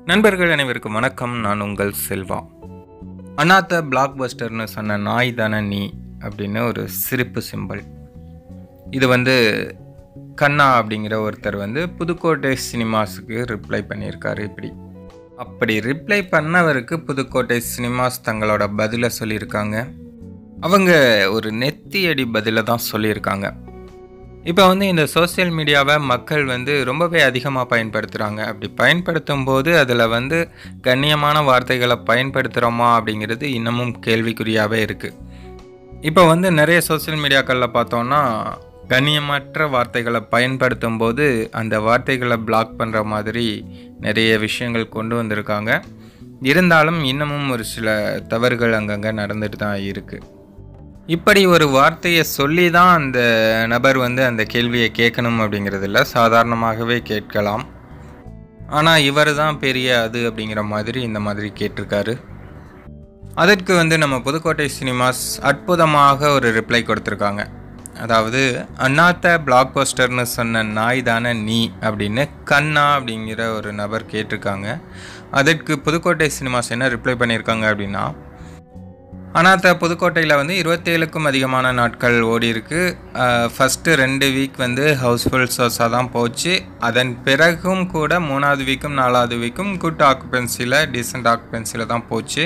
நண்பர்கள் அனைவருக்கும் வணக்கம் நான் உங்கள் செல்வா அண்ணாத்த பிளாக் பஸ்டர்னு சொன்ன நாய் தானே நீ அப்படின்னு ஒரு சிரிப்பு சிம்பல் இது வந்து கண்ணா அப்படிங்கிற ஒருத்தர் வந்து புதுக்கோட்டை சினிமாஸுக்கு ரிப்ளை பண்ணியிருக்காரு இப்படி அப்படி ரிப்ளை பண்ணவருக்கு புதுக்கோட்டை சினிமாஸ் தங்களோட பதிலை சொல்லியிருக்காங்க அவங்க ஒரு நெத்தியடி பதிலை தான் சொல்லியிருக்காங்க இப்போ வந்து இந்த சோஷியல் மீடியாவை மக்கள் வந்து ரொம்பவே அதிகமாக பயன்படுத்துகிறாங்க அப்படி பயன்படுத்தும் போது அதில் வந்து கண்ணியமான வார்த்தைகளை பயன்படுத்துகிறோமா அப்படிங்கிறது இன்னமும் கேள்விக்குறியாகவே இருக்குது இப்போ வந்து நிறைய சோஷியல் மீடியாக்களில் பார்த்தோன்னா கண்ணியமற்ற வார்த்தைகளை பயன்படுத்தும் போது அந்த வார்த்தைகளை பிளாக் பண்ணுற மாதிரி நிறைய விஷயங்கள் கொண்டு வந்திருக்காங்க இருந்தாலும் இன்னமும் ஒரு சில தவறுகள் அங்கங்கே நடந்துட்டு தான் இருக்குது இப்படி ஒரு வார்த்தையை சொல்லி தான் அந்த நபர் வந்து அந்த கேள்வியை கேட்கணும் அப்படிங்கிறதில்ல சாதாரணமாகவே கேட்கலாம் ஆனால் இவர் தான் பெரிய அது அப்படிங்கிற மாதிரி இந்த மாதிரி கேட்டிருக்காரு அதற்கு வந்து நம்ம புதுக்கோட்டை சினிமாஸ் அற்புதமாக ஒரு ரிப்ளை கொடுத்துருக்காங்க அதாவது அண்ணாத்த பிளாக் போஸ்டர்னு சொன்ன நாய் தானே நீ அப்படின்னு கண்ணா அப்படிங்கிற ஒரு நபர் கேட்டிருக்காங்க அதற்கு புதுக்கோட்டை சினிமாஸ் என்ன ரிப்ளை பண்ணியிருக்காங்க அப்படின்னா அனாத்த புதுக்கோட்டையில் வந்து இருபத்தேழுக்கும் அதிகமான நாட்கள் ஓடி இருக்கு ஃபஸ்ட்டு ரெண்டு வீக் வந்து ஹவுஸ்ஃபுல் ஷோஸாக தான் போச்சு அதன் பிறகும் கூட மூணாவது வீக்கும் நாலாவது வீக்கும் குட் ஆக்குபென்சியில் டீசெண்ட் ஆக்குபென்சியில் தான் போச்சு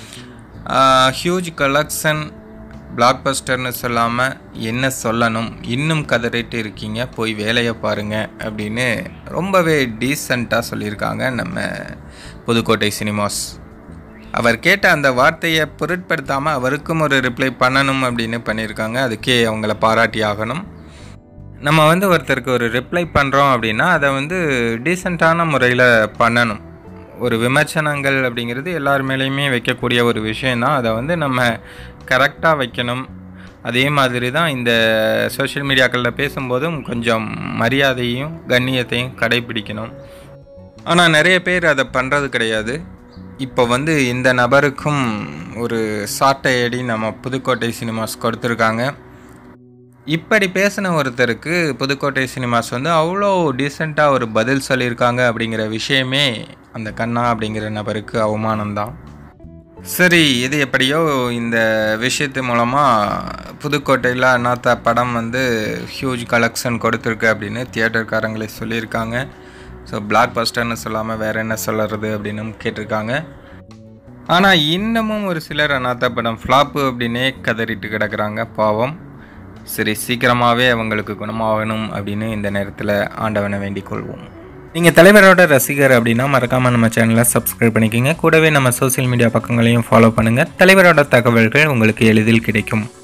ஹியூஜ் கலெக்ஷன் பிளாக் பஸ்டர்னு சொல்லாமல் என்ன சொல்லணும் இன்னும் கதறிட்டு இருக்கீங்க போய் வேலையை பாருங்கள் அப்படின்னு ரொம்பவே டீசெண்டாக சொல்லியிருக்காங்க நம்ம புதுக்கோட்டை சினிமாஸ் அவர் கேட்ட அந்த வார்த்தையை பொருட்படுத்தாமல் அவருக்கும் ஒரு ரிப்ளை பண்ணணும் அப்படின்னு பண்ணியிருக்காங்க அதுக்கே அவங்கள பாராட்டி ஆகணும் நம்ம வந்து ஒருத்தருக்கு ஒரு ரிப்ளை பண்ணுறோம் அப்படின்னா அதை வந்து டீசெண்டான முறையில் பண்ணணும் ஒரு விமர்சனங்கள் அப்படிங்கிறது எல்லார் மேலேயுமே வைக்கக்கூடிய ஒரு விஷயந்தான் அதை வந்து நம்ம கரெக்டாக வைக்கணும் அதே மாதிரி தான் இந்த சோஷியல் மீடியாக்களில் பேசும்போதும் கொஞ்சம் மரியாதையும் கண்ணியத்தையும் கடைபிடிக்கணும் ஆனால் நிறைய பேர் அதை பண்ணுறது கிடையாது இப்போ வந்து இந்த நபருக்கும் ஒரு சாட்டையடி நம்ம புதுக்கோட்டை சினிமாஸ் கொடுத்துருக்காங்க இப்படி பேசின ஒருத்தருக்கு புதுக்கோட்டை சினிமாஸ் வந்து அவ்வளோ டீசெண்டாக ஒரு பதில் சொல்லியிருக்காங்க அப்படிங்கிற விஷயமே அந்த கண்ணா அப்படிங்கிற நபருக்கு அவமானம்தான் சரி இது எப்படியோ இந்த விஷயத்து மூலமாக புதுக்கோட்டையில் அண்ணாத்தா படம் வந்து ஹியூஜ் கலெக்ஷன் கொடுத்துருக்கு அப்படின்னு தியேட்டர்காரங்களே சொல்லியிருக்காங்க ஸோ பிளாக் பஸ்டர்னு சொல்லாமல் வேறு என்ன சொல்லுறது அப்படின்னு கேட்டிருக்காங்க ஆனால் இன்னமும் ஒரு சிலர் அநாத்த படம் ஃப்ளாப்பு அப்படின்னே கதறிட்டு கிடக்குறாங்க பாவம் சரி சீக்கிரமாகவே அவங்களுக்கு குணமாகணும் அப்படின்னு இந்த நேரத்தில் ஆண்டவனை வேண்டிக் கொள்வோம் நீங்கள் தலைவரோட ரசிகர் அப்படின்னா மறக்காமல் நம்ம சேனலை சப்ஸ்கிரைப் பண்ணிக்கோங்க கூடவே நம்ம சோசியல் மீடியா பக்கங்களையும் ஃபாலோ பண்ணுங்கள் தலைவரோட தகவல்கள் உங்களுக்கு எளிதில் கிடைக்கும்